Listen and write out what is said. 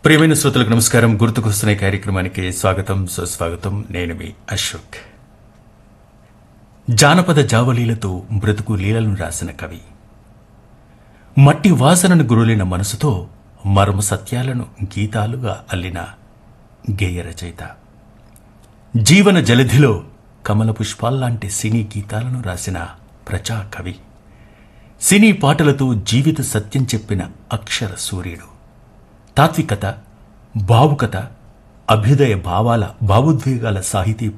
ప్రియమైన శ్రోతలకు నమస్కారం గుర్తుకొస్తున్న ఈ కార్యక్రమానికి స్వాగతం సుస్వాగతం నేను మీ అశోక్ జానపద జావలీలతో బ్రతుకు లీలలను రాసిన కవి మట్టి వాసనను గురులిన మనసుతో మర్మ సత్యాలను గీతాలుగా అల్లిన గేయ రచయిత జీవన జలధిలో కమల పుష్పాల్లాంటి సినీ గీతాలను రాసిన ప్రజా కవి సినీ పాటలతో జీవిత సత్యం చెప్పిన అక్షర సూర్యుడు తాత్వికత భావుకత అభ్యుదయ భావాల భావోద్వేగాల సాహితీ